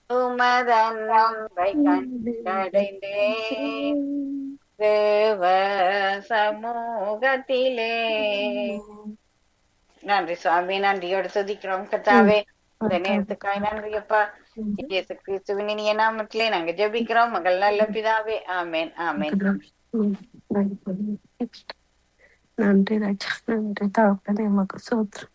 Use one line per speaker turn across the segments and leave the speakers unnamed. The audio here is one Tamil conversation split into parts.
உமதன் அன்பை கண்டடைந்தேன் தேவ சமூகத்திலே நன்றி சுவாமி நன்றியோடு துதிக்கிறோம் கத்தாவே இந்த நேரத்துக்காய் நன்றி அப்பா இயேசு கிறிஸ்துவின் இனிய நாமத்திலே நாங்க ஜெபிக்கிறோம் மகள் நல்ல பிதாவே ஆமேன் ஆமேன்
நன்றி ராஜா நன்றி தகப்பனே உமக்கு சோத்திரம்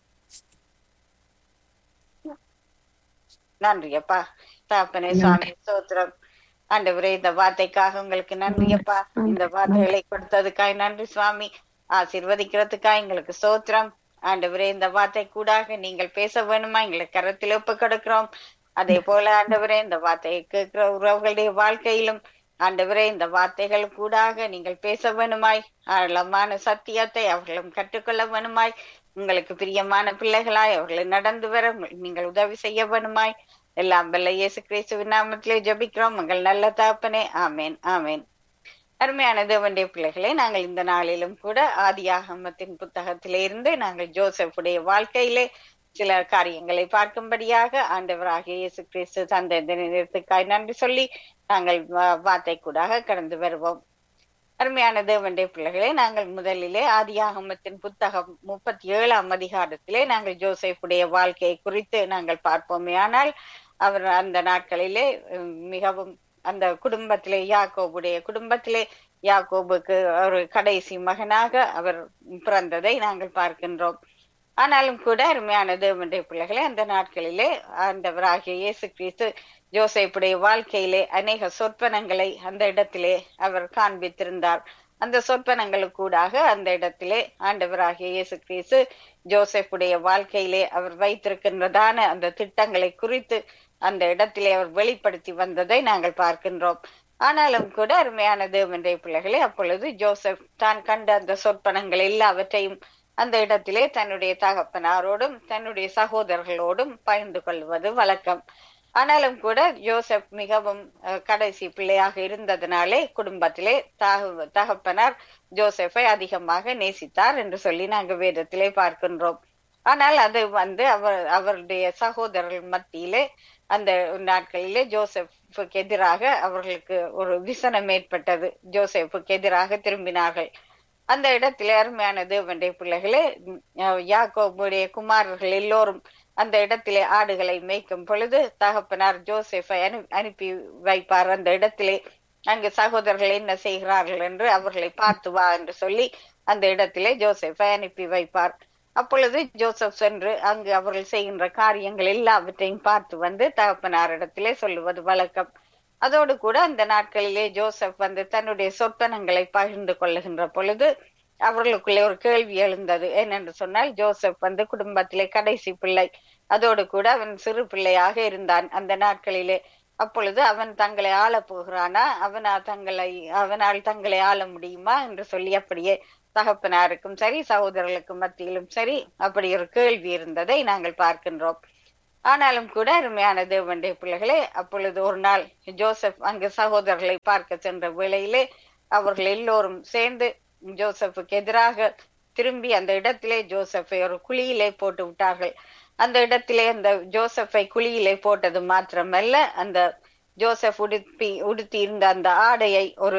நன்றி அப்பா தாப்பனே சுவாமி சோத்திரம் ஆண்டவரே இந்த வார்த்தைக்காக உங்களுக்கு நன்றி அப்பா இந்த வார்த்தைகளை கொடுத்ததுக்காய் நன்றி சுவாமி ஆசீர்வதிக்கிறதுக்காய் எங்களுக்கு சோத்திரம் ஆண்டவரே இந்த வார்த்தை கூடாக நீங்கள் பேச வேணுமா எங்களுக்கு கரத்தில் ஒப்பு கொடுக்கிறோம் அதே போல ஆண்டவரே இந்த வார்த்தையை கேட்கிற உறவுகளுடைய வாழ்க்கையிலும் ஆண்டவரே இந்த வார்த்தைகள் கூடாக நீங்கள் பேச வேணுமாய் ஆழமான சத்தியத்தை அவர்களும் கற்றுக்கொள்ள வேணுமாய் உங்களுக்கு பிரியமான பிள்ளைகளாய் அவர்களை நடந்து வர நீங்கள் உதவி செய்ய வேணுமாய் எல்லாம் வல்ல இயேசு கிறிஸ்துவின் நாமத்திலே ஜபிக்கிறோம் உங்கள் நல்ல தாப்பனே ஆமேன் ஆமேன் அருமையான தேவனுடைய பிள்ளைகளே நாங்கள் இந்த நாளிலும் கூட ஆதியாகமத்தின் புத்தகத்திலே இருந்து நாங்கள் ஜோசப்புடைய வாழ்க்கையிலே சில காரியங்களை பார்க்கும்படியாக ஆண்டவராகிய இயேசு கிறிஸ்து தந்தை இந்த நேரத்துக்காய் நன்றி சொல்லி நாங்கள் வார்த்தை கூடாக கடந்து வருவோம் அருமையான தேவனுடைய பிள்ளைகளே நாங்கள் முதலிலே ஆதியாகமத்தின் புத்தகம் முப்பத்தி ஏழாம் அதிகாரத்திலே நாங்கள் ஜோசேஃபுடைய வாழ்க்கையை குறித்து நாங்கள் பார்ப்போமே ஆனால் அவர் அந்த நாட்களிலே மிகவும் அந்த குடும்பத்திலே யாக்கோபுடைய குடும்பத்திலே யாக்கோபுக்கு ஒரு கடைசி மகனாக அவர் பிறந்ததை நாங்கள் பார்க்கின்றோம் ஆனாலும் கூட அருமையான தேவனுடைய பிள்ளைகளே அந்த நாட்களிலே ஆண்டவராகிய இயேசு கிறிஸ்து ஜோசேப்புடைய வாழ்க்கையிலே அநேக சொற்பனங்களை அந்த இடத்திலே அவர் காண்பித்திருந்தார் அந்த சொற்பனங்களுக்கூடாக அந்த இடத்திலே ஆண்டவராகிய இயேசு கிறிஸ்து ஜோசப்புடைய வாழ்க்கையிலே அவர் வைத்திருக்கின்றதான அந்த திட்டங்களை குறித்து அந்த இடத்திலே அவர் வெளிப்படுத்தி வந்ததை நாங்கள் பார்க்கின்றோம் ஆனாலும் கூட அருமையான தேவனுடைய பிள்ளைகளே அப்பொழுது ஜோசப் தான் கண்ட அந்த சொற்பனங்கள் எல்லாவற்றையும் அந்த இடத்திலே தன்னுடைய தகப்பனாரோடும் தன்னுடைய சகோதரர்களோடும் பகிர்ந்து கொள்வது வழக்கம் ஆனாலும் கூட ஜோசப் மிகவும் கடைசி பிள்ளையாக இருந்ததுனாலே குடும்பத்திலே தக தகப்பனார் ஜோசப்பை அதிகமாக நேசித்தார் என்று சொல்லி நாங்கள் வேதத்திலே பார்க்கின்றோம் ஆனால் அது வந்து அவர் அவருடைய சகோதரர்கள் மத்தியிலே அந்த நாட்களிலே ஜோசப்புக்கு எதிராக அவர்களுக்கு ஒரு விசனம் ஏற்பட்டது ஜோசப்புக்கு எதிராக திரும்பினார்கள் அந்த இடத்திலே அருமையான தேவனுடைய பிள்ளைகளே யாக்கோபுடைய குமாரர்கள் எல்லோரும் அந்த இடத்திலே ஆடுகளை மேய்க்கும் பொழுது தகப்பனார் ஜோசேஃபை அனு அனுப்பி வைப்பார் அந்த இடத்திலே அங்கு சகோதரர்கள் என்ன செய்கிறார்கள் என்று அவர்களை பார்த்து வா என்று சொல்லி அந்த இடத்திலே ஜோசேஃபை அனுப்பி வைப்பார் அப்பொழுது ஜோசப் சென்று அங்கு அவர்கள் செய்கின்ற காரியங்கள் எல்லாவற்றையும் பார்த்து வந்து தகப்பனாரிடத்திலே சொல்லுவது வழக்கம் அதோடு கூட அந்த நாட்களிலே ஜோசப் வந்து தன்னுடைய சொற்பனங்களை பகிர்ந்து கொள்ளுகின்ற பொழுது அவர்களுக்குள்ளே ஒரு கேள்வி எழுந்தது என்னென்று சொன்னால் ஜோசப் வந்து குடும்பத்திலே கடைசி பிள்ளை அதோடு கூட அவன் சிறு பிள்ளையாக இருந்தான் அந்த நாட்களிலே அப்பொழுது அவன் தங்களை ஆள போகிறானா அவனா தங்களை அவனால் தங்களை ஆள முடியுமா என்று சொல்லி அப்படியே தகப்பனாருக்கும் சரி சகோதரர்களுக்கும் மத்தியிலும் சரி அப்படி ஒரு கேள்வி இருந்ததை நாங்கள் பார்க்கின்றோம் ஆனாலும் கூட அருமையான தேவனுடைய பிள்ளைகளே அப்பொழுது ஒரு நாள் ஜோசப் அங்கு சகோதரர்களை பார்க்க சென்ற வேளையிலே அவர்கள் எல்லோரும் சேர்ந்து ஜோசப்புக்கு எதிராக திரும்பி அந்த இடத்திலே ஜோசப்பை ஒரு குழியிலே போட்டு விட்டார்கள் அந்த இடத்திலே அந்த ஜோசப்பை குழியிலே போட்டது மாத்திரமல்ல அந்த ஜோசப் உடுப்பி உடுத்தி இருந்த அந்த ஆடையை ஒரு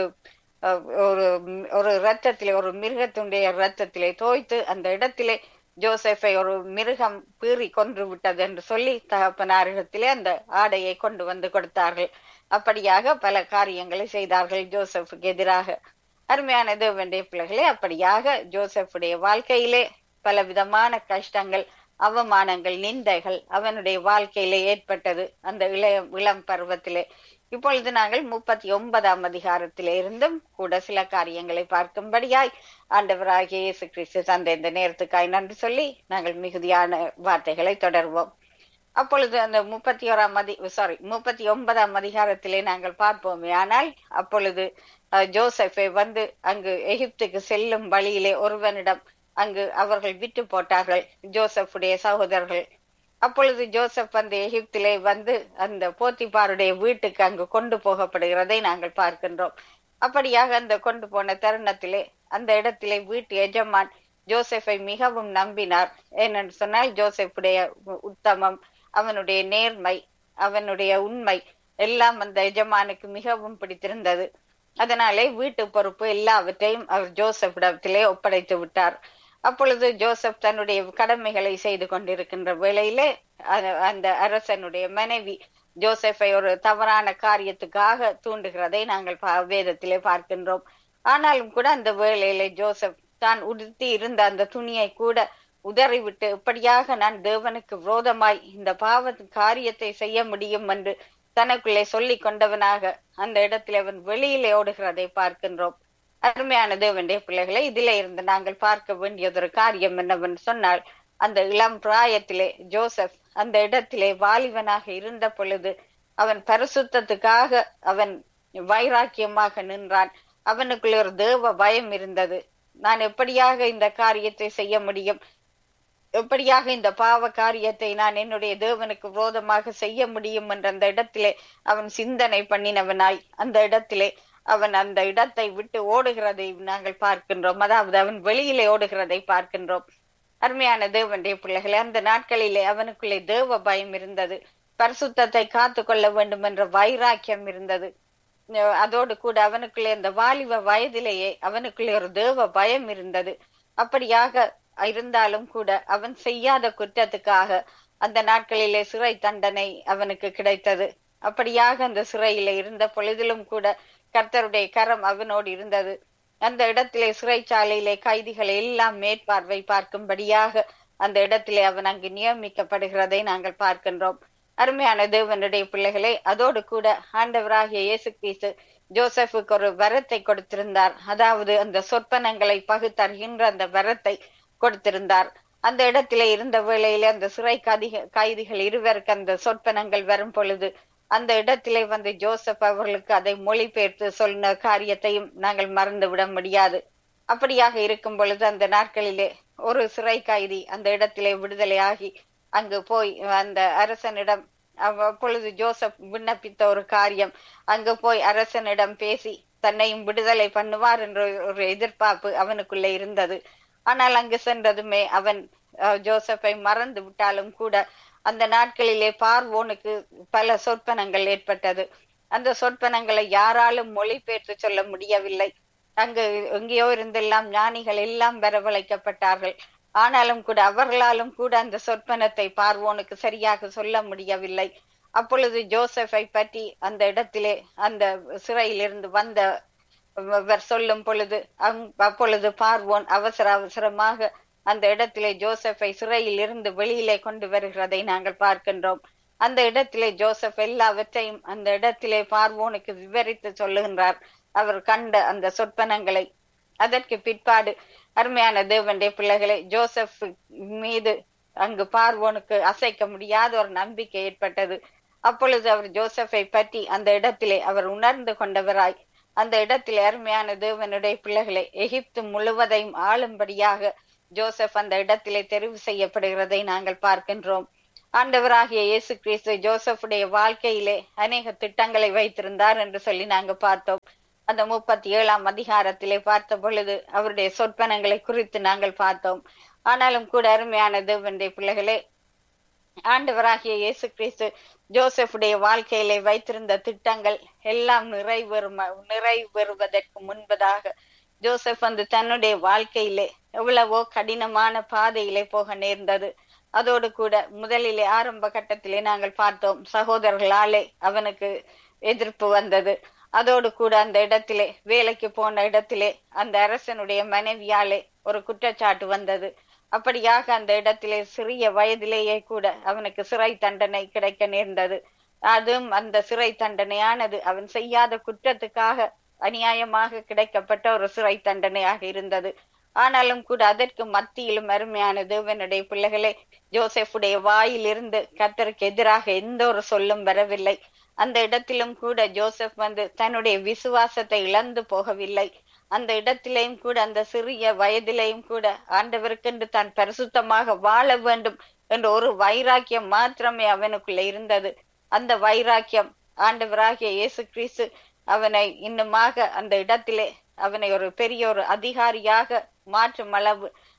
ஒரு ஒரு ரத்தத்திலே ஒரு மிருகத்துடைய ரத்தத்திலே தோய்த்து அந்த இடத்திலே ஜோசப்பை ஒரு மிருகம் பீறி கொன்று விட்டது என்று சொல்லி தகப்பனாரிடத்திலே அந்த ஆடையை கொண்டு வந்து கொடுத்தார்கள் அப்படியாக பல காரியங்களை செய்தார்கள் ஜோசப்புக்கு எதிராக அருமையான தேவனுடைய பிள்ளைகளே அப்படியாக ஜோசப்புடைய வாழ்க்கையிலே பல விதமான கஷ்டங்கள் அவமானங்கள் நிந்தைகள் அவனுடைய வாழ்க்கையிலே ஏற்பட்டது அந்த இளைய இளம் பருவத்திலே இப்பொழுது நாங்கள் முப்பத்தி ஒன்பதாம் அதிகாரத்திலே இருந்தும் கூட சில காரியங்களை பார்க்கும்படியாய் ஆண்டவராகிய இயேசு கிறிஸ்து தந்த இந்த நேரத்துக்காய் நன்றி சொல்லி நாங்கள் மிகுதியான வார்த்தைகளை தொடர்வோம் அப்பொழுது அந்த முப்பத்தி ஓராம் அதி சாரி முப்பத்தி ஒன்பதாம் அதிகாரத்திலே நாங்கள் பார்ப்போமே ஆனால் அப்பொழுது ஜோசப்பை வந்து அங்கு எகிப்துக்கு செல்லும் வழியிலே ஒருவனிடம் அங்கு அவர்கள் விட்டு போட்டார்கள் ஜோசப்புடைய சகோதரர்கள் அப்பொழுது ஜோசப் அந்த எகிப்திலே வந்து அந்த போத்திபாருடைய வீட்டுக்கு அங்கு கொண்டு போகப்படுகிறதை நாங்கள் பார்க்கின்றோம் அப்படியாக அந்த கொண்டு போன தருணத்திலே அந்த இடத்திலே வீட்டு எஜமான் ஜோசப்பை மிகவும் நம்பினார் ஏனென்று சொன்னால் ஜோசப்புடைய உத்தமம் அவனுடைய நேர்மை அவனுடைய உண்மை எல்லாம் அந்த எஜமானுக்கு மிகவும் பிடித்திருந்தது அதனாலே வீட்டு பொறுப்பு எல்லாவற்றையும் அவர் ஜோசப்பிடத்திலே ஒப்படைத்து விட்டார் அப்பொழுது ஜோசப் தன்னுடைய கடமைகளை செய்து கொண்டிருக்கின்ற வேளையிலே அ- அந்த அரசனுடைய மனைவி ஜோசப்பை ஒரு தவறான காரியத்துக்காக தூண்டுகிறதை நாங்கள் பா- வேதத்திலே பார்க்கின்றோம் ஆனாலும் கூட அந்த வேளையிலே ஜோசப் தான் உடுத்தி இருந்த அந்த துணியை கூட உதறிவிட்டு இப்படியாக நான் தேவனுக்கு விரோதமாய் இந்த பாவ காரியத்தை செய்ய முடியும் என்று தனக்குள்ளே சொல்லிக் கொண்டவனாக அந்த இடத்திலே அவன் வெளியிலே ஓடுகிறதை பார்க்கின்றோம் அருமையான தேவனுடைய பிள்ளைகளை இதிலே இருந்து நாங்கள் பார்க்க வேண்டியதொரு காரியம் என்னவென்று சொன்னால் அந்த இளம் பிராயத்திலே ஜோசப் அந்த இடத்திலே வாலிபனாக இருந்த பொழுது அவன் பரிசுத்தத்துக்காக அவன் வைராக்கியமாக நின்றான் அவனுக்குள்ள ஒரு தேவ பயம் இருந்தது நான் எப்படியாக இந்த காரியத்தை செய்ய முடியும் எப்படியாக இந்த பாவ காரியத்தை நான் என்னுடைய தேவனுக்கு விரோதமாக செய்ய முடியும் என்ற அந்த இடத்திலே அவன் சிந்தனை பண்ணினவனாய் அந்த இடத்திலே அவன் அந்த இடத்தை விட்டு ஓடுகிறதை நாங்கள் பார்க்கின்றோம் அதாவது அவன் வெளியிலே ஓடுகிறதை பார்க்கின்றோம் அருமையான தேவனுடைய பிள்ளைகளே அந்த நாட்களிலே அவனுக்குள்ளே தேவ பயம் இருந்தது பரிசுத்தத்தை காத்து கொள்ள வேண்டும் என்ற வைராக்கியம் இருந்தது அஹ் அதோடு கூட அவனுக்குள்ளே அந்த வாலிப வயதிலேயே அவனுக்குள்ளே ஒரு தேவ பயம் இருந்தது அப்படியாக இருந்தாலும் கூட அவன் செய்யாத குற்றத்துக்காக அந்த நாட்களிலே சிறை தண்டனை அவனுக்கு கிடைத்தது அப்படியாக அந்த சிறையிலே இருந்த பொழுதிலும் கூட கர்த்தருடைய கரம் அவனோடு இருந்தது அந்த இடத்திலே சிறைச்சாலையிலே கைதிகளை எல்லாம் மேற்பார்வை பார்க்கும்படியாக அந்த இடத்திலே அவன் அங்கு நியமிக்கப்படுகிறதை நாங்கள் பார்க்கின்றோம் அருமையான தேவனுடைய பிள்ளைகளே அதோடு கூட ஆண்டவராகிய இயேசு கிறிஸ்து ஜோசப்புக்கு ஒரு வரத்தை கொடுத்திருந்தார் அதாவது அந்த சொற்பனங்களை பகுத்தருகின்ற அந்த வரத்தை கொடுத்திருந்தார் அந்த இடத்திலே இருந்த வேளையிலே அந்த சிறை கைதிக கைதிகள் இருவருக்கு அந்த சொற்பனங்கள் வரும் பொழுது அந்த இடத்திலே வந்து ஜோசப் அவர்களுக்கு அதை மொழிபெயர்த்து சொன்ன காரியத்தையும் நாங்கள் மறந்து விட முடியாது அப்படியாக இருக்கும் பொழுது அந்த நாட்களிலே ஒரு சிறை கைதி அந்த இடத்திலே விடுதலையாகி அங்கு போய் அந்த அரசனிடம் அவ- அப்பொழுது ஜோசப் விண்ணப்பித்த ஒரு காரியம் அங்கு போய் அரசனிடம் பேசி தன்னையும் விடுதலை பண்ணுவார் என்ற ஒரு எதிர்பார்ப்பு அவனுக்குள்ளே இருந்தது ஆனால் அங்கு சென்றதுமே அவன் அஹ், ஜோசப்பை மறந்து விட்டாலும் கூட அந்த நாட்களிலே பார்வோனுக்கு பல சொற்பனங்கள் ஏற்பட்டது அந்த சொற்பனங்களை யாராலும் மொழிபெயர்த்து சொல்ல முடியவில்லை அங்கு எங்கேயோ இருந்தெல்லாம் ஞானிகள் எல்லாம் வரவழைக்கப்பட்டார்கள் ஆனாலும் கூட அவர்களாலும் கூட அந்த சொற்பனத்தை பார்வோனுக்கு சரியாக சொல்ல முடியவில்லை அப்பொழுது ஜோசப்பை பற்றி அந்த இடத்திலே அந்த சிறையிலிருந்து வந்த அவர் சொல்லும் பொழுது அங்- அப்பொழுது பார்வோன் அவசர அவசரமாக அந்த இடத்திலே ஜோசப்பை சிறையில் இருந்து வெளியிலே கொண்டு வருகிறதை நாங்கள் பார்க்கின்றோம் அந்த இடத்திலே ஜோசப் எல்லாவற்றையும் அந்த இடத்திலே பார்வோனுக்கு விவரித்து சொல்லுகின்றார் அவர் கண்ட அந்த சொற்பனங்களை அதற்கு பிற்பாடு அருமையான தேவனுடைய பிள்ளைகளை ஜோசப் மீது அங்கு பார்வோனுக்கு அசைக்க முடியாத ஒரு நம்பிக்கை ஏற்பட்டது அப்பொழுது அவர் ஜோசப்பை பற்றி அந்த இடத்திலே அவர் உணர்ந்து கொண்டவராய் அந்த இடத்திலே அருமையான தேவனுடைய பிள்ளைகளை எகிப்து முழுவதையும் ஆளும்படியாக ஜோசப் அந்த இடத்திலே தெரிவு செய்யப்படுகிறதை நாங்கள் பார்க்கின்றோம் ஆண்டவராகிய இயேசு கிறிஸ்து ஜோசப்புடைய வாழ்க்கையிலே அநேக திட்டங்களை வைத்திருந்தார் என்று சொல்லி நாங்க பார்த்தோம் அந்த முப்பத்தி ஏழாம் அதிகாரத்திலே பார்த்த பொழுது அவருடைய சொற்பனங்களை குறித்து நாங்கள் பார்த்தோம் ஆனாலும் கூட அருமையான தேவனுடைய பிள்ளைகளே ஆண்டவராகிய இயேசு கிறிஸ்து ஜோசப்புடைய வாழ்க்கையிலே வைத்திருந்த திட்டங்கள் எல்லாம் நிறைவேறும் நிறைவேறுவதற்கு முன்பதாக ஜோசப் வந்து தன்னுடைய வாழ்க்கையிலே எவ்வளவோ கடினமான பாதையிலே போக நேர்ந்தது அதோடு கூட முதலிலே ஆரம்ப கட்டத்திலே நாங்கள் பார்த்தோம் சகோதரர்களாலே அவனுக்கு எதிர்ப்பு வந்தது அதோடு கூட அந்த இடத்திலே வேலைக்கு போன இடத்திலே அந்த அரசனுடைய மனைவியாலே ஒரு குற்றச்சாட்டு வந்தது அப்படியாக அந்த இடத்திலே சிறிய வயதிலேயே கூட அவனுக்கு சிறை தண்டனை கிடைக்க நேர்ந்தது அதுவும் அந்த சிறை தண்டனையானது அவன் செய்யாத குற்றத்துக்காக அநியாயமாக கிடைக்கப்பட்ட ஒரு சிறை தண்டனையாக இருந்தது ஆனாலும் கூட அதற்கு மத்தியிலும் அருமையான தேவனுடைய பிள்ளைகளே ஜோசப்புடைய வாயிலிருந்து கர்த்தருக்கு எதிராக எந்த ஒரு சொல்லும் வரவில்லை அந்த இடத்திலும் கூட ஜோசப் வந்து தன்னுடைய விசுவாசத்தை இழந்து போகவில்லை அந்த இடத்திலேயும் கூட அந்த சிறிய வயதிலேயும் கூட ஆண்டவருக்கென்று தான் பரிசுத்தமாக வாழ வேண்டும் என்ற ஒரு வைராக்கியம் மாத்திரமே அவனுக்குள்ள இருந்தது அந்த வைராக்கியம் ஆண்டவராகிய இயேசு கிறிஸ்து அவனை இன்னுமாக அந்த இடத்திலே அவனை ஒரு பெரிய ஒரு அதிகாரியாக மாற்றும் அளவு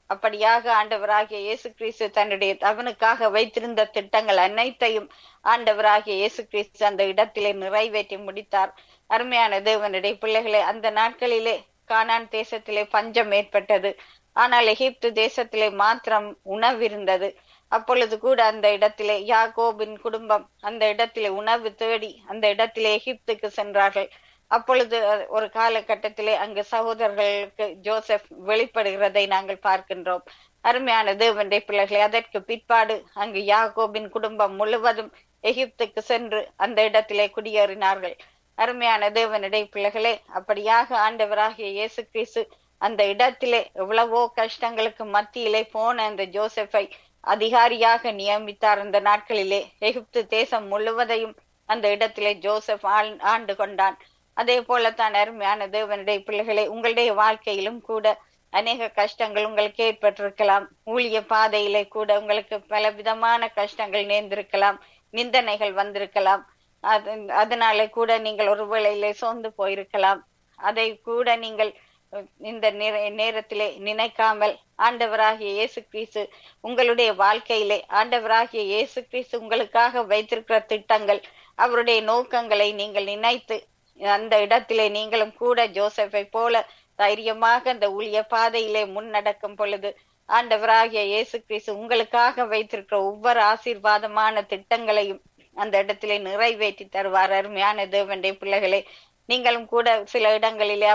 அப்படியாக ஆண்டவராகிய இயேசு கிறிஸ்து தன்னுடைய அவனுக்காக வைத்திருந்த திட்டங்கள் அனைத்தையும் ஆண்டவராகிய இயேசு கிறிஸ்து அந்த இடத்திலே நிறைவேற்றி முடித்தார் அருமையான தேவனுடைய பிள்ளைகளே அந்த நாட்களிலே கானான் தேசத்திலே பஞ்சம் ஏற்பட்டது ஆனால் எகிப்து தேசத்திலே மாத்திரம் உணவு இருந்தது அப்பொழுது கூட அந்த இடத்திலே யாகோபின் குடும்பம் அந்த இடத்திலே உணவு தேடி அந்த இடத்திலே எகிப்துக்கு சென்றார்கள் அப்பொழுது ஒரு காலகட்டத்திலே அங்கு சகோதரர்களுக்கு ஜோசப் வெளிப்படுகிறதை நாங்கள் பார்க்கின்றோம் அருமையான தேவனுடைய பிள்ளைகளை அதற்கு பிற்பாடு அங்கு யாகோபின் குடும்பம் முழுவதும் எகிப்துக்கு சென்று அந்த இடத்திலே குடியேறினார்கள் அருமையான தேவனுடைய பிள்ளைகளே அப்படியாக ஆண்டவராகிய இயேசு கிறிஸ்து அந்த இடத்திலே எவ்வளவோ கஷ்டங்களுக்கு மத்தியிலே போன அந்த ஜோசப்பை அதிகாரியாக நியமித்தார் அந்த நாட்களிலே எகிப்து தேசம் முழுவதையும் அந்த இடத்திலே ஜோசப் ஆண்டு கொண்டான் அதே போலத்தான் அருமையான தேவனுடைய பிள்ளைகளை உங்களுடைய வாழ்க்கையிலும் கூட அநேக கஷ்டங்கள் உங்களுக்கு ஏற்பட்டிருக்கலாம் ஊழிய பாதையிலே கூட உங்களுக்கு பல விதமான கஷ்டங்கள் நேர்ந்திருக்கலாம் நிந்தனைகள் வந்திருக்கலாம் அது அதனால கூட நீங்கள் ஒரு வேளையிலே சோர்ந்து போயிருக்கலாம் அதை கூட நீங்கள் இந்த நேரத்திலே நினைக்காமல் ஆண்டவராகிய இயேசு கிறிஸ்து உங்களுடைய வாழ்க்கையிலே ஆண்டவராகிய இயேசு கிறிஸ்து உங்களுக்காக வைத்திருக்கிற திட்டங்கள் அவருடைய நோக்கங்களை நீங்கள் நினைத்து அந்த இடத்திலே நீங்களும் கூட ஜோசப்பை போல தைரியமாக அந்த ஊழிய பாதையிலே முன்னடக்கும் பொழுது ஆண்டவராகிய இயேசு கிறிஸ்து உங்களுக்காக வைத்திருக்கிற ஒவ்வொரு ஆசீர்வாதமான திட்டங்களையும் அந்த இடத்திலே நிறைவேற்றி தருவார் அருமையான தேவனுடைய பிள்ளைகளே நீங்களும் கூட சில இடங்களிலே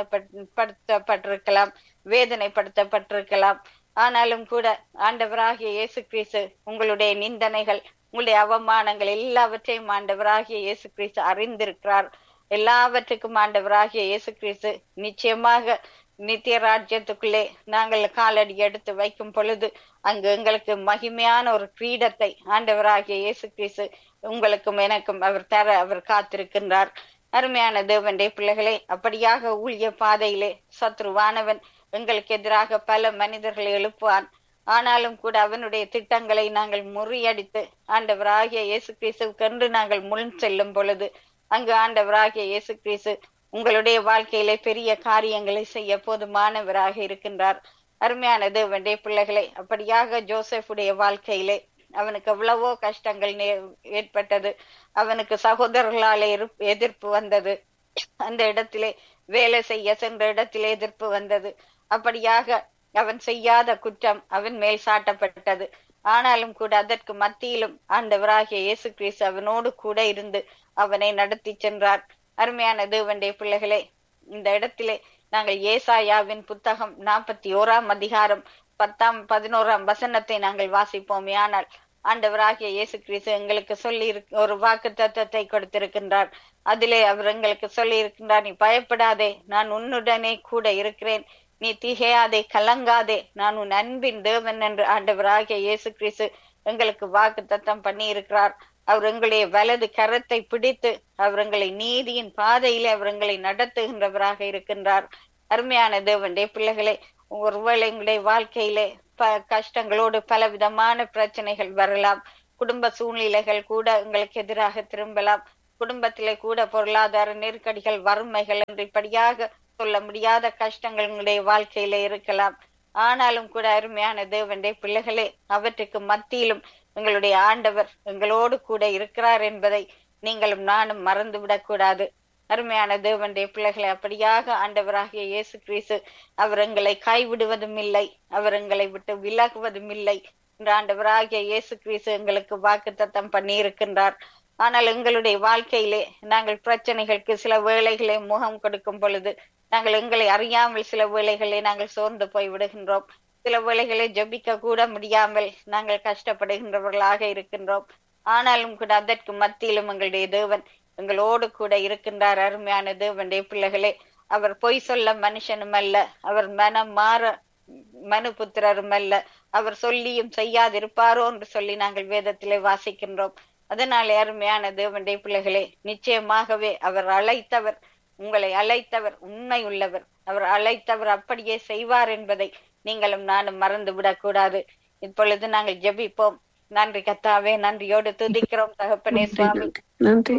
அவமானப்படுத்தப்பட்டிருக்கலாம் வேதனைப்படுத்தப்பட்டிருக்கலாம் ஆனாலும் கூட ஆண்டவராகிய இயேசு கிறிஸ்து உங்களுடைய நிந்தனைகள் உங்களுடைய அவமானங்கள் எல்லாவற்றையும் ஆண்டவராகிய இயேசு கிறிஸ்து அறிந்திருக்கிறார் எல்லாவற்றுக்கும் ஆண்டவராகிய இயேசு கிறிஸ்து நிச்சயமாக நித்திய ராஜ்யத்துக்குள்ளே நாங்கள் காலடி எடுத்து வைக்கும் பொழுது அங்கு எங்களுக்கு மகிமையான ஒரு கிரீடத்தை ஆண்டவராகிய இயேசு கிறிஸ்து உங்களுக்கும் எனக்கும் அவர் தர அவர் காத்திருக்கின்றார் அருமையான தேவனுடைய பிள்ளைகளே அப்படியாக ஊழிய பாதையிலே சத்ருவானவன் எங்களுக்கு எதிராக பல மனிதர்களை எழுப்புவான் ஆனாலும் கூட அவனுடைய திட்டங்களை நாங்கள் முறியடித்து ஆண்டவராகிய இயேசு கிறிஸ்துக்கென்று நாங்கள் முன் செல்லும் பொழுது அங்கு ஆண்டவராகிய இயேசு கிறிஸ்து உங்களுடைய வாழ்க்கையிலே பெரிய காரியங்களை செய்ய போதுமானவராக இருக்கின்றார் அருமையான தேவனுடைய பிள்ளைகளை அப்படியாக ஜோசப்புடைய வாழ்க்கையிலே அவனுக்கு எவ்வளவோ கஷ்டங்கள் ஏற்பட்டது அவனுக்கு சகோதரர்களாலே எதிர்ப்பு வந்தது அந்த இடத்திலே வேலை செய்ய சென்ற இடத்திலே எதிர்ப்பு வந்தது அப்படியாக அவன் செய்யாத குற்றம் அவன் மேல் சாட்டப்பட்டது ஆனாலும் கூட அதற்கு மத்தியிலும் ஆண்டவராகிய இயேசு கிறிஸ்து அவனோடு கூட இருந்து அவனை நடத்தி சென்றார் அருமையான தேவனுடைய பிள்ளைகளே இந்த இடத்திலே நாங்கள் ஏசாயாவின் புத்தகம் நாற்பத்தி ஓராம் அதிகாரம் பத்தாம் பதினோராம் வசனத்தை நாங்கள் வாசிப்போமே ஆனால் ஆண்டவராகிய இயேசு கிறிஸ்து எங்களுக்கு சொல்லி ஒரு வாக்கு தத்துவத்தை கொடுத்திருக்கின்றார் அதிலே அவர் எங்களுக்கு சொல்லி இருக்கின்றார் நீ பயப்படாதே நான் உன்னுடனே கூட இருக்கிறேன் நீ திகையாதே கலங்காதே நான் உன் அன்பின் தேவன் என்று ஆண்டவராகிய இயேசு கிறிஸ்து எங்களுக்கு வாக்கு தத்தம் பண்ணி இருக்கிறார் அவர் எங்களுடைய வலது கரத்தை பிடித்து அவர் எங்களை நீதியின் பாதையிலே அவர் எங்களை நடத்துகின்றவராக இருக்கின்றார் அருமையான தேவனுடைய பிள்ளைகளே ஒருவேளை எங்களுடைய வாழ்க்கையிலே ப கஷ்டங்களோடு பல விதமான பிரச்சனைகள் வரலாம் குடும்ப சூழ்நிலைகள் கூட உங்களுக்கு எதிராக திரும்பலாம் குடும்பத்திலே கூட பொருளாதார நெருக்கடிகள் வறுமைகள் என்று இப்படியாக சொல்ல முடியாத கஷ்டங்கள் உங்களுடைய வாழ்க்கையில இருக்கலாம் ஆனாலும் கூட அருமையான தேவனுடைய பிள்ளைகளே அவற்றுக்கு மத்தியிலும் எங்களுடைய ஆண்டவர் எங்களோடு கூட இருக்கிறார் என்பதை நீங்களும் நானும் மறந்து விடக்கூடாது அருமையான தேவனுடைய பிள்ளைகளை அப்படியாக ஆண்டவராகிய இயேசு கிறிஸ்து அவர் எங்களை கைவிடுவதும் இல்லை அவர் எங்களை விட்டு விலகுவதும் இல்லை என்று ஆண்டவராகிய இயேசு கிறிஸ்து எங்களுக்கு வாக்கு தத்தம் பண்ணி இருக்கின்றார் ஆனால் எங்களுடைய வாழ்க்கையிலே நாங்கள் பிரச்சனைகளுக்கு சில வேளைகளை முகம் கொடுக்கும் பொழுது நாங்கள் எங்களை அறியாமல் சில வேளைகளை நாங்கள் சோர்ந்து போய் விடுகின்றோம் சில வேளைகளை ஜபிக்க கூட முடியாமல் நாங்கள் கஷ்டப்படுகின்றவர்களாக இருக்கின்றோம் ஆனாலும் கூட அதற்கு மத்தியிலும் எங்களுடைய தேவன் எங்களோடு கூட இருக்கின்றார் அருமையான தேவனுடைய பிள்ளைகளே அவர் பொய் சொல்ல மனுஷனும் அல்ல அவர் மனம் மாற மனு புத்திரரும் அல்ல அவர் சொல்லியும் செய்யாதிருப்பாரோ என்று சொல்லி நாங்கள் வேதத்திலே வாசிக்கின்றோம் அதனாலே அருமையான தேவனுடைய பிள்ளைகளே நிச்சயமாகவே அவர் அழைத்தவர் உங்களை அழைத்தவர் உண்மை உள்ளவர் அவர் அழைத்தவர் அப்படியே செய்வார் என்பதை நீங்களும் நானும் மறந்து விடக்கூடாது இப்பொழுது நாங்கள் ஜெபிப்போம் நன்றி கத்தாவே நன்றியோடு துதிக்கிறோம் தகப்பனே சுவாமி
நன்றி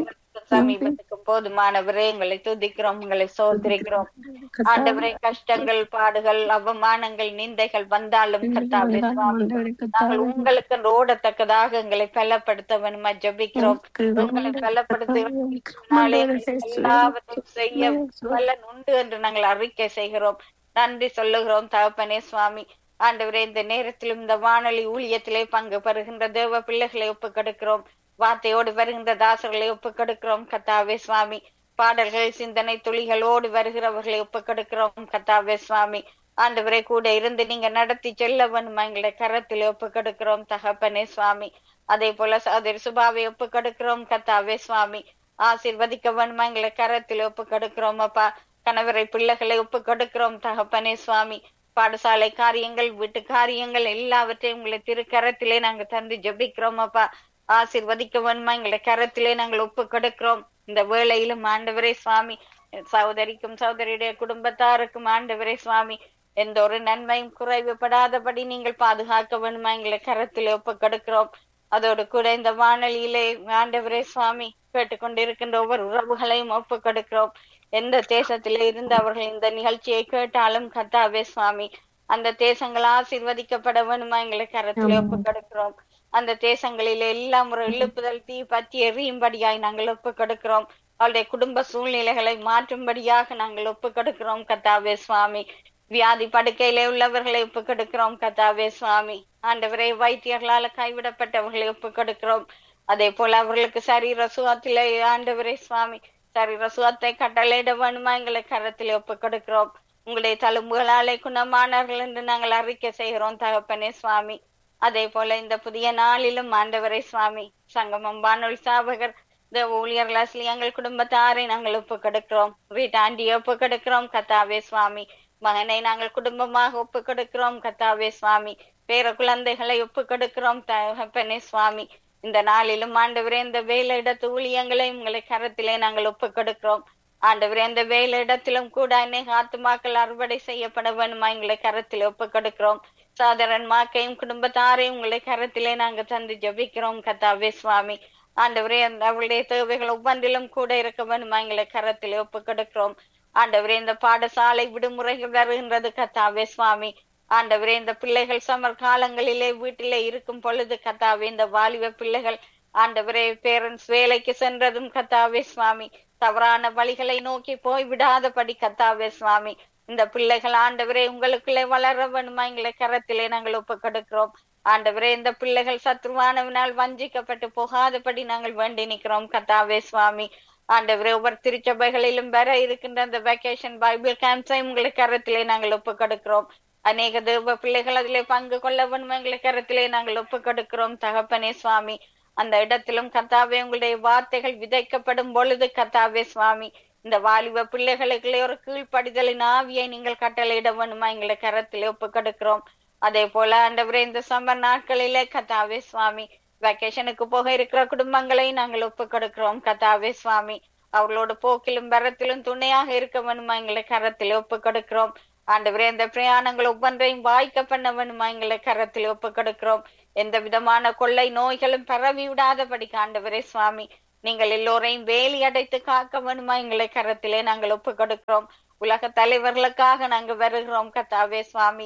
சமீபத்துக்கும் போதுமானவரே உங்களை துதிக்கிறோம் உங்களை சோதரிக்கிறோம் ஆண்டவரே கஷ்டங்கள் பாடுகள் அவமானங்கள் நிந்தைகள் வந்தாலும் கத்தாவே சுவாமி நாங்கள் உங்களுக்கு ஓடத்தக்கதாக எங்களை பலப்படுத்த வேணுமா ஜபிக்கிறோம் உங்களை பலப்படுத்துகிறோம் எல்லாவற்றையும் செய்ய பலன் உண்டு என்று நாங்கள் அறிக்கை செய்கிறோம் நன்றி சொல்லுகிறோம் தகப்பனே சுவாமி ஆண்டவரே இந்த நேரத்திலும் இந்த வானொலி ஊழியத்திலே பங்கு பெறுகின்ற தேவ பிள்ளைகளை ஒப்புக் கொடுக்கிறோம் வார்த்தையோடு வருகின்ற தாசர்களை ஒப்புக் கொடுக்கிறோம் கத்தாவே சுவாமி பாடல்கள் சிந்தனை துளிகளோடு வருகிறவர்களை ஒப்புக் கொடுக்கிறோம் கத்தாவே சுவாமி ஆண்டவரே கூட இருந்து நீங்க நடத்தி செல்ல வேணுமா எங்களை கரத்தில் ஒப்பு கொடுக்கிறோம் தகப்பனே சுவாமி அதே போல சகோதரி சுபாவை ஒப்பு கொடுக்கிறோம் கத்தாவே சுவாமி ஆசிர்வதிக்க வேணுமா எங்களை கரத்தில் ஒப்பு கொடுக்கிறோம் அப்பா கணவரை பிள்ளைகளை ஒப்பு கொடுக்கிறோம் தகப்பனே சுவாமி பாடசாலை காரியங்கள் வீட்டு காரியங்கள் எல்லாவற்றையும் உங்களை திருக்கரத்திலே நாங்க தந்து ஜபிக்கிறோம் அப்பா ஆசிர்வதிக்க வேணுமா எங்களை கரத்திலே நாங்கள் ஒப்பு கொடுக்கிறோம் இந்த வேளையிலும் ஆண்டவரே சுவாமி சகோதரிக்கும் சகோதரியுடைய குடும்பத்தாருக்கும் ஆண்டவரே சுவாமி எந்த ஒரு நன்மையும் குறைவுபடாதபடி நீங்கள் பாதுகாக்க வேணுமா எங்களை கரத்தில் ஒப்பு கொடுக்கிறோம் அதோடு கூட இந்த வானொலியிலே ஆண்டவரே சுவாமி கேட்டுக்கொண்டிருக்கின்ற ஒவ்வொரு உறவுகளையும் ஒப்பு கொடுக்கிறோம் எந்த தேசத்திலே இருந்து அவர்கள் இந்த நிகழ்ச்சியை கேட்டாலும் கத்தாவே சுவாமி அந்த தேசங்கள் ஆசீர்வதிக்கப்பட வேணுமா எங்களை கரத்தில் ஒப்பு கொடுக்கிறோம் அந்த தேசங்களில் எல்லாம் ஒரு எழுப்புதல் தீ பற்றி எரியும்படியாய் நாங்கள் ஒப்பு கொடுக்கிறோம் அவருடைய குடும்ப சூழ்நிலைகளை மாற்றும்படியாக நாங்கள் ஒப்பு கொடுக்கிறோம் கத்தாவே சுவாமி வியாதி படுக்கையிலே உள்ளவர்களை ஒப்பு கொடுக்கிறோம் கத்தாவே சுவாமி ஆண்டவரை வைத்தியர்களால கைவிடப்பட்டவர்களை ஒப்பு கொடுக்கிறோம் அதே போல அவர்களுக்கு சரீர சுகத்திலே ஆண்டவரே சுவாமி சரீர சுகத்தை கட்டளையிட வேணுமா எங்களை கரத்திலே ஒப்பு கொடுக்கிறோம் உங்களுடைய தழும்புகளாலே குணமானார்கள் என்று நாங்கள் அறிக்கை செய்கிறோம் தகப்பனே சுவாமி அதே போல இந்த புதிய நாளிலும் ஆண்டவரை சுவாமி சங்கமம் வானொலி சாபகர் இந்த ஊழியர்கள் எங்கள் குடும்பத்தாரை நாங்கள் ஒப்பு கொடுக்கிறோம் வீட்டாண்டியை ஒப்பு கொடுக்கிறோம் கத்தாவே சுவாமி மகனை நாங்கள் குடும்பமாக ஒப்பு கொடுக்கிறோம் கத்தாவே சுவாமி பேர குழந்தைகளை ஒப்பு கொடுக்கிறோம் தகப்பனே சுவாமி இந்த நாளிலும் ஆண்டவரே இந்த வேலை இடத்து ஊழியங்களை உங்களை கரத்திலே நாங்கள் ஒப்பு கொடுக்கிறோம் ஆண்டவரே இந்த வேலை இடத்திலும் கூட அநேக ஆத்துமாக்கள் அறுவடை செய்யப்பட வேணுமா எங்களை கரத்திலே ஒப்பு கொடுக்கிறோம் சாதரன் மாக்கையும் குடும்பத்தாரையும் உங்களை கரத்திலே நாங்க தந்து ஜபிக்கிறோம் கத்தாவே சுவாமி ஆண்டவரே அந்த அவளுடைய தேவைகள் ஒவ்வொன்றிலும் கூட இருக்க வேணுமா எங்களை கரத்திலே ஒப்பு கொடுக்கிறோம் ஆண்டவரே இந்த பாடசாலை விடுமுறைகள் வருகின்றது கத்தாவே சுவாமி ஆண்டவரே இந்த பிள்ளைகள் சமர் காலங்களிலே வீட்டிலே இருக்கும் பொழுது கத்தாவே இந்த வாலிப பிள்ளைகள் ஆண்டவரே பேரண்ட்ஸ் வேலைக்கு சென்றதும் கத்தாவே சுவாமி தவறான வழிகளை நோக்கி போய் விடாதபடி கத்தாவே சுவாமி இந்த பிள்ளைகள் ஆண்டவரே உங்களுக்குள்ளே வளர வேணுமா எங்களை கரத்திலே நாங்கள் ஒப்பு கொடுக்கிறோம் ஆண்டவரே இந்த பிள்ளைகள் சத்ருவானவனால் வஞ்சிக்கப்பட்டு போகாதபடி நாங்கள் வேண்டி நிற்கிறோம் கத்தாவே சுவாமி ஆண்டவரே ஒவ்வொரு திருச்சபைகளிலும் வர இருக்கின்ற அந்த வெக்கேஷன் பைபிள் கேம்ப்ஸை உங்களுக்கு கரத்திலே நாங்கள் ஒப்பு கொடுக்கிறோம் அநேக தேவ பிள்ளைகள் அதிலே பங்கு கொள்ள வேணுமா எங்களை கரத்திலே நாங்கள் ஒப்பு கொடுக்கிறோம் தகப்பனே சுவாமி அந்த இடத்திலும் கத்தாவே உங்களுடைய வார்த்தைகள் விதைக்கப்படும் பொழுது கத்தாவே சுவாமி இந்த வாலிப பிள்ளைகளுக்குள்ளே ஒரு கீழ்ப்படிதலின் ஆவியை நீங்கள் கட்டளையிட வேணுமா எங்களை கரத்திலே ஒப்பு கொடுக்கிறோம் அதே போல ஆண்டவரே இந்த சம்மர் நாட்களிலே கத்தாவே சுவாமி வெக்கேஷனுக்கு போக இருக்கிற குடும்பங்களை நாங்கள் ஒப்பு கொடுக்கிறோம் கத்தாவே சுவாமி அவர்களோட போக்கிலும் வரத்திலும் துணையாக இருக்க வேணுமா எங்களை கரத்தில் ஒப்பு கொடுக்கிறோம் ஆண்டவரே இந்த பிரயாணங்கள் ஒவ்வொன்றையும் வாய்க்க பண்ண வேணுமா எங்களை கரத்தில் ஒப்பு கொடுக்கிறோம் எந்த விதமான கொள்ளை நோய்களும் பரவி விடாதபடி ஆண்டவரே சுவாமி நீங்கள் எல்லோரையும் வேலி அடைத்து காக்க வேணுமா எங்களை கரத்திலே நாங்கள் ஒப்பு கொடுக்கிறோம் உலக தலைவர்களுக்காக நாங்க வருகிறோம் கத்தாவே சுவாமி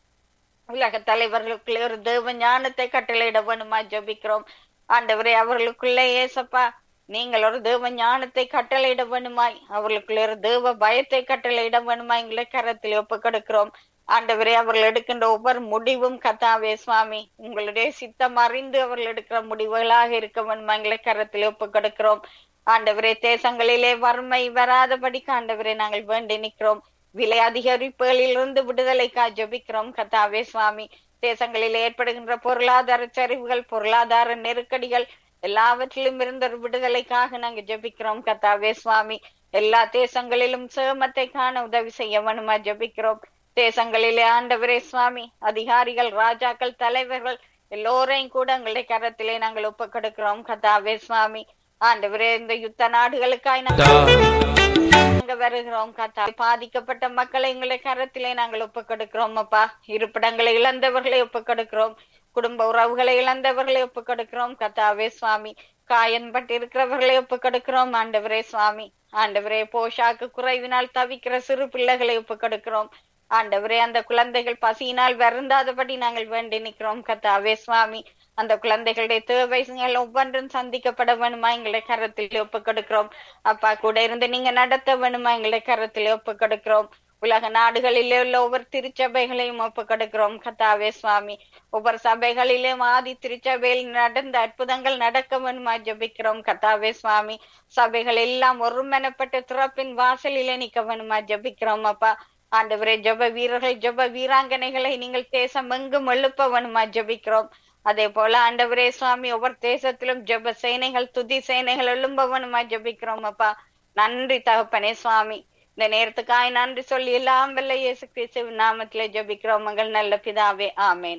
உலக தலைவர்களுக்குள்ளே ஒரு தேவ ஞானத்தை கட்டளையிட வேணுமா ஜபிக்கிறோம் ஆண்டவரே அவர்களுக்குள்ளே ஏசப்பா நீங்கள் ஒரு தேவ ஞானத்தை கட்டளையிட வேணுமாய் அவர்களுக்குள்ள ஒரு தேவ பயத்தை கட்டளையிட வேணுமா எங்களை கரத்தில் ஒப்பு கொடுக்கிறோம் ஆண்டவரே அவர்கள் எடுக்கின்ற ஒவ்வொரு முடிவும் கத்தாவே சுவாமி உங்களுடைய சித்தம் அறிந்து அவர்கள் எடுக்கிற முடிவுகளாக இருக்க வேணுமா எங்களை கரத்தில் ஒப்பு கொடுக்கிறோம் ஆண்டவரே தேசங்களிலே வறுமை வராதபடிக்கு ஆண்டவரே நாங்கள் வேண்டி நிற்கிறோம் விலை அதிகரிப்புகளில் இருந்து விடுதலைக்கா ஜபிக்கிறோம் கத்தாவே சுவாமி தேசங்களில் ஏற்படுகின்ற பொருளாதார சரிவுகள் பொருளாதார நெருக்கடிகள் எல்லாவற்றிலும் இருந்த ஒரு விடுதலைக்காக நாங்க ஜபிக்கிறோம் கத்தாவே சுவாமி எல்லா தேசங்களிலும் சேமத்தை காண உதவி செய்ய வேணுமா ஜபிக்கிறோம் தேசங்களிலே ஆண்டவரே சுவாமி அதிகாரிகள் ராஜாக்கள் தலைவர்கள் எல்லோரையும் கூட எங்களுடைய கரத்திலே நாங்கள் ஒப்பு கொடுக்கிறோம் கத்தாவே சுவாமி ஆண்டவரே இந்த யுத்த நாடுகளுக்காய் நாங்கள் வருகிறோம் கத்தா பாதிக்கப்பட்ட மக்களை எங்களை கரத்திலே நாங்கள் ஒப்பு கொடுக்கிறோம் அப்பா இருப்பிடங்களை இழந்தவர்களை ஒப்பு கொடுக்கிறோம் குடும்ப உறவுகளை இழந்தவர்களை ஒப்பு கொடுக்கிறோம் கத்தாவே சுவாமி காயன்பட்டு இருக்கிறவர்களை ஒப்பு கொடுக்கிறோம் ஆண்டவரே சுவாமி ஆண்டவரே போஷாக்கு குறைவினால் தவிக்கிற சிறு பிள்ளைகளை ஒப்பு கொடுக்கிறோம் ஆண்டவரே அந்த குழந்தைகள் பசியினால் வருந்தாதபடி நாங்கள் வேண்டி நிற்கிறோம் கத்தாவே சுவாமி அந்த குழந்தைகளுடைய தேவைகள் ஒவ்வொன்றும் சந்திக்கப்பட வேணுமா எங்களை கரத்தில் ஒப்பு கொடுக்கிறோம் அப்பா கூட இருந்து நீங்க நடத்த வேணுமா எங்களை கரத்தில் ஒப்பு கொடுக்கிறோம் உலக நாடுகளிலே உள்ள ஒவ்வொரு திருச்சபைகளையும் ஒப்பு கொடுக்கிறோம் கத்தாவே சுவாமி ஒவ்வொரு சபைகளிலும் ஆதி திருச்சபையில் நடந்த அற்புதங்கள் நடக்க வேணுமா ஜெபிக்கிறோம் கத்தாவே சுவாமி சபைகள் எல்லாம் ஒருமனப்பட்ட திறப்பின் வாசலிலே நிக்க வேணுமா ஜெபிக்கிறோம் அப்பா ஆண்டவரே ஜெப வீரர்கள் ஜெப வீராங்கனைகளை நீங்கள் தேசம் எங்கும் எழுப்ப வேணுமா ஜெபிக்கிறோம் அதே போல ஆண்டவரே சுவாமி ஒவ்வொரு தேசத்திலும் ஜெப சேனைகள் துதி சேனைகள் எழும்ப வேணுமா ஜெபிக்கிறோம் அப்பா நன்றி தகப்பனே சுவாமி இந்த நேரத்துக்காய் நன்றி சொல்லி எல்லாம் வல்ல இயேசு கிறிஸ்து நாமத்திலே ஜெபிக்கிறோம் மகள் நல்ல பிதாவே ஆமேன்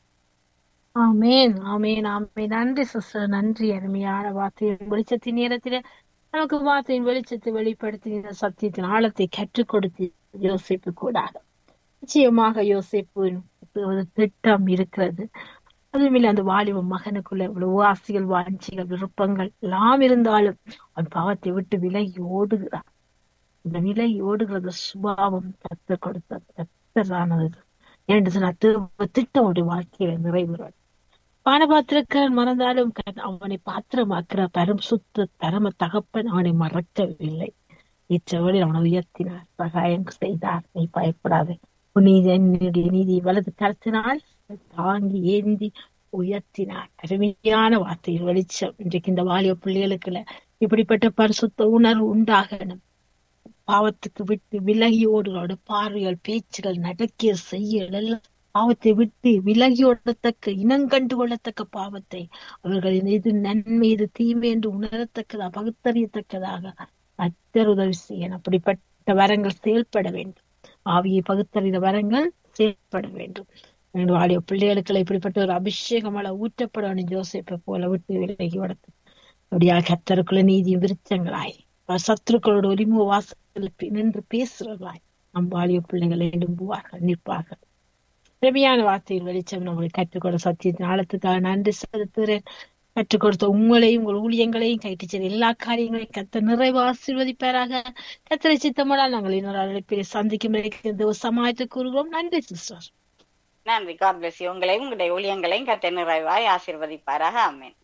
ஆமேன் ஆமேன் ஆமேன் நன்றி சிஸ்டர் நன்றி அருமையான வார்த்தையின் வெளிச்சத்தின் நேரத்தில நமக்கு வார்த்தையின் வெளிச்சத்தை வெளிப்படுத்தி சத்தியத்தின் ஆழத்தை கற்றுக் கொடுத்து யோசிப்பு கூடாது நிச்சயமாக யோசிப்பு ஒரு திட்டம் இருக்கிறது அதுவும் அந்த வாலிப மகனுக்குள்ள இவ்வளவு ஆசைகள் வாஞ்சிகள் விருப்பங்கள் எல்லாம் இருந்தாலும் அவன் பாவத்தை விட்டு விலகி ஓடுகிறான் இந்த விலகி ஓடுகிறது சுபாவம் கத்து கொடுத்த கத்தரானது என்று சொன்ன திட்டம் ஒரு வாழ்க்கையில நிறைவுறான் பானபாத்திரக்காரன் மறந்தாலும் அவனை பாத்திரமாக்குற பரம் சுத்த பரம தகப்பன் அவனை மறக்கவில்லை இச்சவழில் அவனை உயர்த்தினார் சகாயம் செய்தார் நீ பயப்படாதே நீதி என்னுடைய நீதி வலது கருத்தினால் தாங்கி ஏந்தி உயர்த்தினார் அருமையான வார்த்தையில் வெளிச்சம் இன்றைக்கு இந்த வாலிய பிள்ளைகளுக்குள்ள இப்படிப்பட்ட பரிசுத்த உணர்வு உண்டாகணும் பாவத்துக்கு விட்டு விலகி ஓடுகளோட பார்வைகள் பேச்சுகள் நடக்கிய செய்யல் எல்லாம் பாவத்தை விட்டு விலகி ஓடத்தக்க இனங்கண்டு கொள்ளத்தக்க பாவத்தை அவர்கள் இது நன்மை இது தீமை என்று உணரத்தக்கதா பகுத்தறியத்தக்கதாக அத்தர் உதவி செய்யணும் அப்படிப்பட்ட வரங்கள் செயல்பட வேண்டும் ஆவியை பகுத்தறிந்த வரங்கள் செயல்பட வேண்டும் வாழிய பிள்ளைகளுக்கு இப்படிப்பட்ட ஒரு அபிஷேகமால ஊற்றப்படணும் ஜோசிப்பை போல விட்டு விலகி வளர்த்து அப்படியா கத்தருக்குள்ள நீதி விருச்சங்களாய் சத்துருக்களோட ஒலிமுக வாசல் நின்று பேசுறவர்களாய் நம் வாழிய பிள்ளைகள் எழும்புவார்கள் நிற்பார்கள் திறமையான வார்த்தையில் வெளிச்சம் நம்மளுக்கு கற்றுக்கொட சத்தியத்தின் ஆழத்துக்காக நன்றி செலுத்துகிறேன் கற்றுக் கொடுத்த உங்களையும் உங்கள் ஊழியங்களையும் கைட்டு சென்ற எல்லா காரியங்களையும் கத்த நிறைவு ஆசீர்வதிப்பாராக கத்தரை சித்தமடால் நாங்கள் இன்னொரு அழைப்பில் சந்திக்கும் இந்த சமாயத்தை கூறுகிறோம் நன்றி சிஸ்டர்
நன்றி காட் பிளஸ் உங்களையும் உங்களுடைய ஊழியங்களையும் கத்த நிறைவாய் ஆசீர்வதிப்பாராக ஆமேன்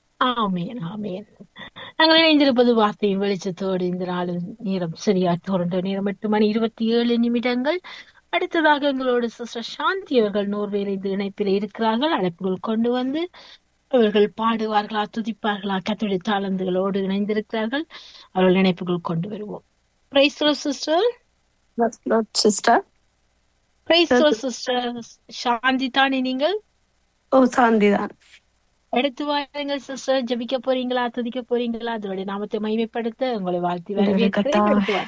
ஆமேன் ஆமேன் நாங்கள் இணைந்திருப்பது வார்த்தையின் வெளிச்சத்தோடு இந்த நாள் நேரம் சரியா தொடர்ந்த நேரம் எட்டு மணி இருபத்தி ஏழு நிமிடங்கள் அடுத்ததாக எங்களோட சிஸ்டர் சாந்தி அவர்கள் நோர்வேல இந்த இணைப்பில் இருக்கிறார்கள் அழைப்புகள் கொண்டு வந்து அவர்கள் பாடுவார்களா துதிப்பார்களா கத்தோடைய தாளந்துகளோடு இணைந்திருக்கிறார்கள் அவர்கள் இணைப்புகள் கொண்டு வருவோம் பிரைஸ் சிஸ்டர்
சிஸ்டர்
பிரைஸ் சிஸ்டர் சாந்தி தானே நீங்கள்
ஓ சாந்தி தான்
எடுத்து வாருங்கள் சிஸ்டர் ஜபிக்க போறீங்களா துதிக்க போறீங்களா அதோட நாமத்தை மகிமைப்படுத்த உங்களை வாழ்த்தி வரவேற்கிறேன்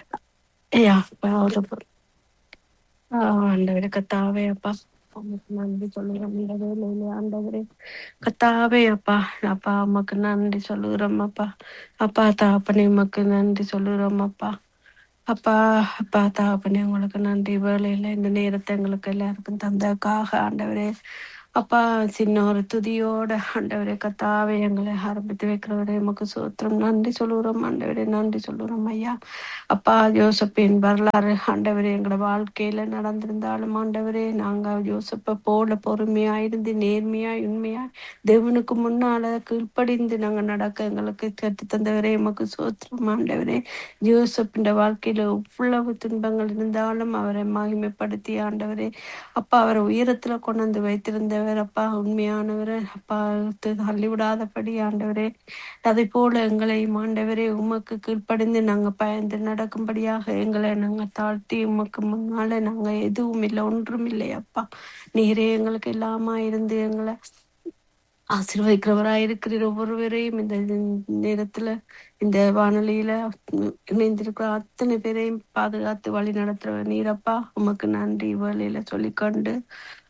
ஆண்டவரே கத்தாவே அப்பா நன்றி சொல்லுகிறோம் ஆண்டவரே கத்தாவே அப்பா அப்பா அம்மாக்கு நன்றி சொல்லுகிறோம் அப்பா அப்பா தாப்பனே உமக்கு நன்றி சொல்லுகிறோம் அப்பா அப்பா அப்பா தாப்பனே உங்களுக்கு நன்றி வேலையில இந்த நேரத்தை எங்களுக்கு எல்லாருக்கும் தந்ததுக்காக ஆண்டவரே அப்பா சின்ன ஒரு துதியோட ஆண்டவரே கத்தாவே எங்களை ஆரம்பித்து வைக்கிறவரே எமக்கு சோத்திரம் நன்றி சொல்லுகிறோம் ஆண்டவரே நன்றி சொல்லுகிறோம் ஐயா அப்பா ஜோசப்பின் வரலாறு ஆண்டவரே எங்களோட வாழ்க்கையில நடந்திருந்தாலும் ஆண்டவரே நாங்க ஜோசப்ப போல பொறுமையா இருந்து நேர்மையா உண்மையா தேவனுக்கு முன்னால கீழ்ப்படிந்து நாங்க நடக்க எங்களுக்கு கற்று தந்தவரே எமக்கு சோத்திரம் ஆண்டவரே ஜோசப்பின் வாழ்க்கையில எவ்வளவு துன்பங்கள் இருந்தாலும் அவரை மகிமைப்படுத்தி ஆண்டவரே அப்பா அவரை உயரத்துல கொண்டு வந்து வைத்திருந்தவர் அப்பா உண்மையானவர் அப்பா தள்ளி விடாதபடி ஆண்டவரே அதை போல எங்களை ஆண்டவரே உமக்கு கீழ்ப்படிந்து நாங்க பயந்து நடக்கும்படியாக எங்களை நாங்க தாழ்த்தி உமக்கு முன்னால நாங்க எதுவும் இல்லை ஒன்றும் இல்லை அப்பா நீரே எங்களுக்கு எல்லாமா இருந்து எங்களை ஆசீர்வதிக்கிறவராய் இருக்கிற ஒவ்வொருவரையும் இந்த நேரத்துல இந்த வானொலியில இணைந்திருக்கிற அத்தனை பேரையும் பாதுகாத்து வழி நடத்துற நீரப்பா உமக்கு நன்றி வழியில சொல்லிக்கொண்டு